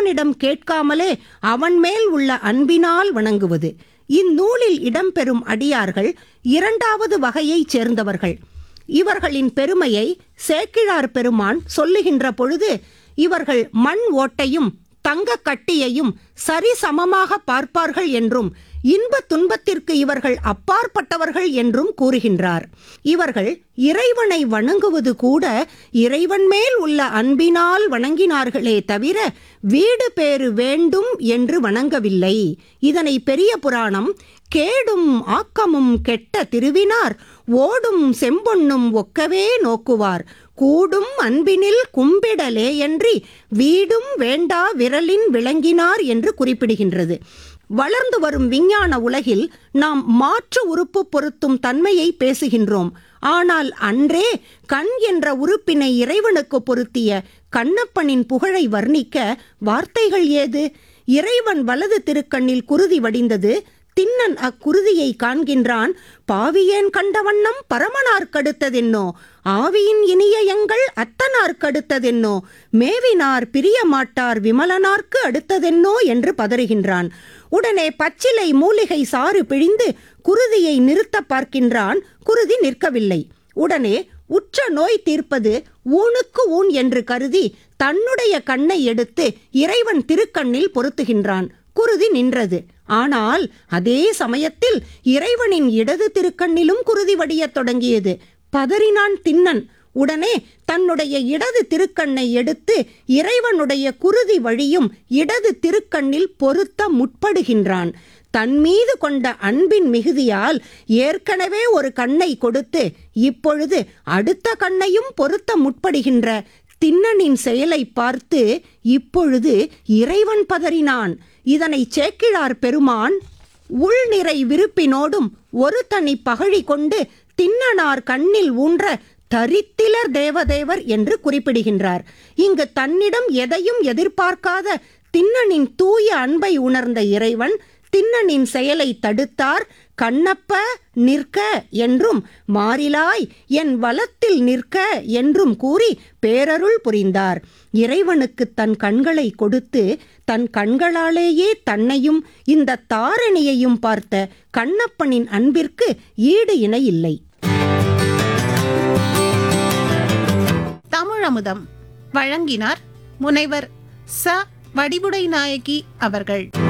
இறைவனிடம் கேட்காமலே அவன் மேல் உள்ள அன்பினால் வணங்குவது இந்நூலில் இடம்பெறும் அடியார்கள் இரண்டாவது வகையைச் சேர்ந்தவர்கள் இவர்களின் பெருமையை சேக்கிழார் பெருமான் சொல்லுகின்ற பொழுது இவர்கள் மண் ஓட்டையும் தங்க கட்டியையும் சரிசமமாக பார்ப்பார்கள் என்றும் இன்ப துன்பத்திற்கு இவர்கள் அப்பாற்பட்டவர்கள் என்றும் கூறுகின்றார் இவர்கள் இறைவனை வணங்குவது கூட இறைவன் மேல் உள்ள அன்பினால் வணங்கினார்களே தவிர வீடு பேறு வேண்டும் என்று வணங்கவில்லை இதனை பெரிய புராணம் கேடும் ஆக்கமும் கெட்ட திருவினார் ஓடும் செம்பொன்னும் ஒக்கவே நோக்குவார் கூடும் அன்பினில் கும்பிடலே என்று வீடும் வேண்டா விரலின் விளங்கினார் என்று குறிப்பிடுகின்றது வளர்ந்து வரும் விஞ்ஞான உலகில் நாம் மாற்று உறுப்பு பொருத்தும் தன்மையை பேசுகின்றோம் ஆனால் அன்றே கண் என்ற உறுப்பினை இறைவனுக்கு பொருத்திய கண்ணப்பனின் புகழை வர்ணிக்க வார்த்தைகள் ஏது இறைவன் வலது திருக்கண்ணில் குருதி வடிந்தது திண்ணன் அக்குருதியை காண்கின்றான் பாவியேன் கண்ட வண்ணம் பரமனார்க்கடுத்ததென்னோ ஆவியின் இனிய எங்கள் அத்தனார்க்கடுத்ததென்னோ மேவினார் பிரியமாட்டார் விமலனார்க்கு அடுத்ததென்னோ என்று பதறுகின்றான் உடனே பச்சிலை மூலிகை சாறு பிழிந்து குருதியை நிறுத்த பார்க்கின்றான் குருதி நிற்கவில்லை உடனே உற்ற நோய் தீர்ப்பது ஊனுக்கு ஊன் என்று கருதி தன்னுடைய கண்ணை எடுத்து இறைவன் திருக்கண்ணில் பொருத்துகின்றான் குருதி நின்றது ஆனால் அதே சமயத்தில் இறைவனின் இடது திருக்கண்ணிலும் குருதி வடியத் தொடங்கியது பதறினான் திண்ணன் உடனே தன்னுடைய இடது திருக்கண்ணை எடுத்து இறைவனுடைய குருதி வழியும் இடது திருக்கண்ணில் பொருத்த முற்படுகின்றான் தன் மீது கொண்ட அன்பின் மிகுதியால் ஏற்கனவே ஒரு கண்ணை கொடுத்து இப்பொழுது அடுத்த கண்ணையும் பொருத்த முற்படுகின்ற திண்ணனின் செயலை பார்த்து இப்பொழுது இறைவன் பதறினான் இதனை சேக்கிழார் பெருமான் உள்நிறை விருப்பினோடும் ஒரு தனி பகழி கொண்டு திண்ணனார் கண்ணில் ஊன்ற தரித்திலர் தேவதேவர் என்று குறிப்பிடுகின்றார் இங்கு தன்னிடம் எதையும் எதிர்பார்க்காத திண்ணனின் தூய அன்பை உணர்ந்த இறைவன் திண்ணனின் செயலை தடுத்தார் கண்ணப்ப நிற்க என்றும் மாறிலாய் என் வலத்தில் நிற்க என்றும் கூறி பேரருள் புரிந்தார் இறைவனுக்கு தன் கண்களை கொடுத்து தன் கண்களாலேயே தன்னையும் இந்த தாரணியையும் பார்த்த கண்ணப்பனின் அன்பிற்கு ஈடு இணை இல்லை தமிழமுதம் வழங்கினார் முனைவர் ச வடிவுடை நாயகி அவர்கள்